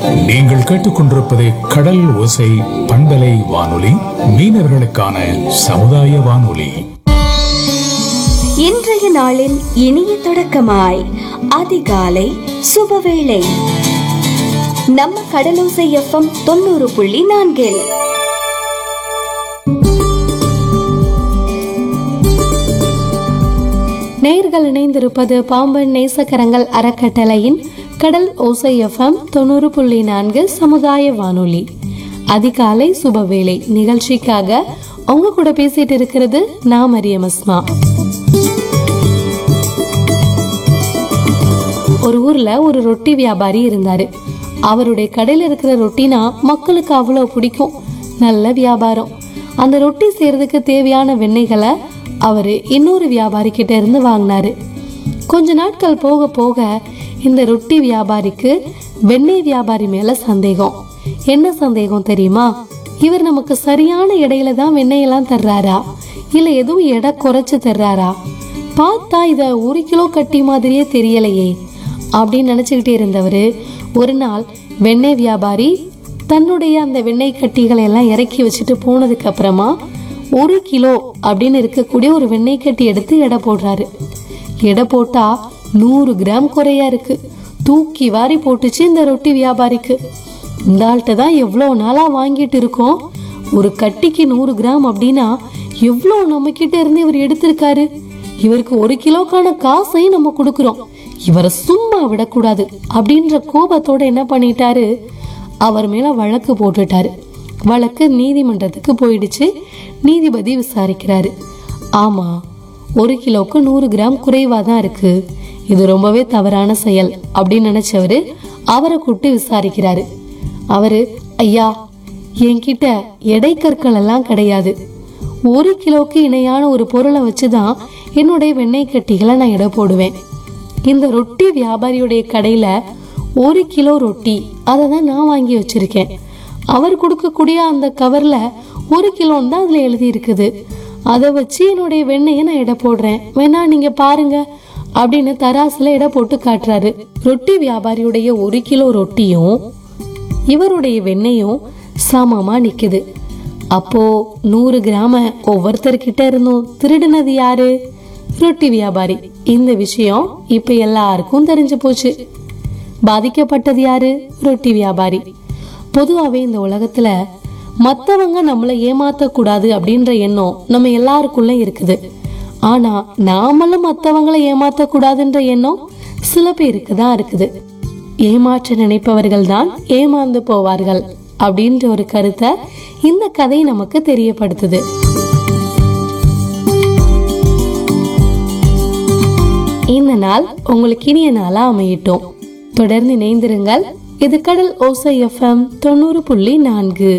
நீங்கள் கேட்டுக்கொண்டிருப்பது கடல் ஓசை பண்பலை வானொலி மீனவர்களுக்கான சமுதாய வானொலி இன்றைய நாளின் இனிய தொடக்கமாய் அதிகாலை சுபவேளை நம்ம கடலோசை எஃப்எம் தொண்ணூறு புள்ளி நான்கில் நேர்கள் இணைந்திருப்பது பாம்பன் நேசக்கரங்கள் அறக்கட்டளையின் கடல் ஓசை எஃப்எம் தொண்ணூறு புள்ளி நான்கு சமுதாய வானொலி அதிகாலை சுபவேளை நிகழ்ச்சிக்காக உங்க கூட பேசிட்டு இருக்கிறது நான் மரியம் அஸ்மா ஒரு ஊர்ல ஒரு ரொட்டி வியாபாரி இருந்தாரு அவருடைய கடையில இருக்கிற ரொட்டினா மக்களுக்கு அவ்வளவு பிடிக்கும் நல்ல வியாபாரம் அந்த ரொட்டி செய்யறதுக்கு தேவையான வெண்ணெய்களை அவரு இன்னொரு வியாபாரி கிட்ட இருந்து வாங்கினாரு கொஞ்ச நாட்கள் போக போக இந்த ரொட்டி வியாபாரிக்கு வெண்ணெய் வியாபாரி மேல சந்தேகம் என்ன சந்தேகம் தெரியுமா இவர் நமக்கு சரியான இடையில தான் வெண்ணெயெல்லாம் தர்றாரா இல்ல எதுவும் எடை குறைச்சு தர்றாரா பார்த்தா இத ஒரு கிலோ கட்டி மாதிரியே தெரியலையே அப்படின்னு நினைச்சுக்கிட்டே இருந்தவர் ஒரு நாள் வெண்ணெய் வியாபாரி தன்னுடைய அந்த வெண்ணெய் கட்டிகளை எல்லாம் இறக்கி வச்சுட்டு போனதுக்கு அப்புறமா ஒரு கிலோ அப்படின்னு இருக்கக்கூடிய ஒரு வெண்ணெய் கட்டி எடுத்து எடை போடுறாரு எடை போட்டா நூறு கிராம் குறையா இருக்கு தூக்கி வாரி போட்டுச்சு இந்த ரொட்டி வியாபாரிக்கு இந்த ஆள்கிட்ட தான் எவ்வளோ நாளா வாங்கிட்டு இருக்கோம் ஒரு கட்டிக்கு நூறு கிராம் அப்படின்னா எவ்வளோ நம்ம கிட்ட இருந்து இவர் எடுத்திருக்காரு இவருக்கு ஒரு கிலோக்கான காசையும் நம்ம கொடுக்குறோம் இவரை சும்மா விடக்கூடாது அப்படின்ற கோபத்தோட என்ன பண்ணிட்டாரு அவர் மேல வழக்கு போட்டுட்டாரு வழக்கு நீதிமன்றத்துக்கு போயிடுச்சு நீதிபதி விசாரிக்கிறாரு ஆமா ஒரு கிலோக்கு நூறு கிராம் குறைவா தான் இருக்கு இது ரொம்பவே தவறான செயல் அப்படின்னு நினைச்சவரு அவரை கூப்பிட்டு விசாரிக்கிறாரு அவரு ஐயா என்கிட்ட எடை கற்கள் எல்லாம் கிடையாது ஒரு கிலோக்கு இணையான ஒரு பொருளை வச்சுதான் என்னுடைய வெண்ணெய் கட்டிகளை நான் எடை போடுவேன் இந்த ரொட்டி வியாபாரியுடைய கடையில ஒரு கிலோ ரொட்டி அதை தான் நான் வாங்கி வச்சிருக்கேன் அவர் கொடுக்கக்கூடிய அந்த கவர்ல ஒரு கிலோன்னு தான் அதுல எழுதி இருக்குது அதை வச்சு என்னுடைய வெண்ணெயை நான் எடை போடுறேன் வேணா நீங்க பாருங்க அப்படின்னு தராசுல எடை போட்டு காட்டுறாரு ரொட்டி வியாபாரியுடைய ஒரு கிலோ ரொட்டியும் இவருடைய வெண்ணெயும் சமமா நிக்குது அப்போ நூறு கிராம ஒவ்வொருத்தர்கிட்ட இருந்தும் திருடினது யாரு ரொட்டி வியாபாரி இந்த விஷயம் இப்ப எல்லாருக்கும் தெரிஞ்சு போச்சு பாதிக்கப்பட்டது யாரு ரொட்டி வியாபாரி பொதுவாவே இந்த உலகத்துல மத்தவங்க நம்மள ஏமாத்த கூடாது அப்படின்ற எண்ணம் நம்ம எல்லாருக்குள்ள இருக்குது ஆனா நாமளும் மத்தவங்களை ஏமாத்த கூடாதுன்ற எண்ணம் சில பேருக்கு தான் இருக்குது ஏமாற்ற நினைப்பவர்கள் தான் ஏமாந்து போவார்கள் அப்படின்ற ஒரு கருத்தை இந்த கதை நமக்கு தெரியப்படுத்துது இந்த நாள் உங்களுக்கு இனிய நாளா அமையட்டும் தொடர்ந்து இணைந்திருங்கள் இது கடல் ஓசை எஃப்எம் தொண்ணூறு புள்ளி நான்கு